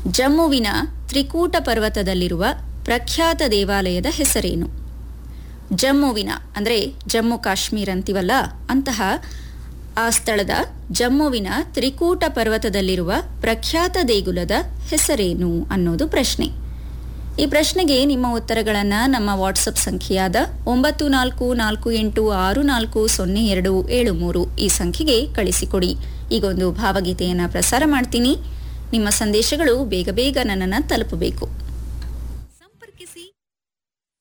ಜಮ್ಮುವಿನ ತ್ರಿಕೂಟ ಪರ್ವತದಲ್ಲಿರುವ ಪ್ರಖ್ಯಾತ ದೇವಾಲಯದ ಹೆಸರೇನು ಜಮ್ಮುವಿನ ಅಂದರೆ ಜಮ್ಮು ಕಾಶ್ಮೀರ್ ಅಂತೀವಲ್ಲ ಅಂತಹ ಆ ಸ್ಥಳದ ಜಮ್ಮುವಿನ ತ್ರಿಕೂಟ ಪರ್ವತದಲ್ಲಿರುವ ಪ್ರಖ್ಯಾತ ದೇಗುಲದ ಹೆಸರೇನು ಅನ್ನೋದು ಪ್ರಶ್ನೆ ಈ ಪ್ರಶ್ನೆಗೆ ನಿಮ್ಮ ಉತ್ತರಗಳನ್ನು ನಮ್ಮ ವಾಟ್ಸಪ್ ಸಂಖ್ಯೆಯಾದ ಒಂಬತ್ತು ನಾಲ್ಕು ನಾಲ್ಕು ಎಂಟು ಆರು ನಾಲ್ಕು ಸೊನ್ನೆ ಎರಡು ಏಳು ಮೂರು ಈ ಸಂಖ್ಯೆಗೆ ಕಳಿಸಿಕೊಡಿ ಈಗೊಂದು ಭಾವಗೀತೆಯನ್ನು ಪ್ರಸಾರ ಮಾಡ್ತೀನಿ ನಿಮ್ಮ ಸಂದೇಶಗಳು ಬೇಗ ಬೇಗ ನನ್ನನ್ನು ತಲುಪಬೇಕು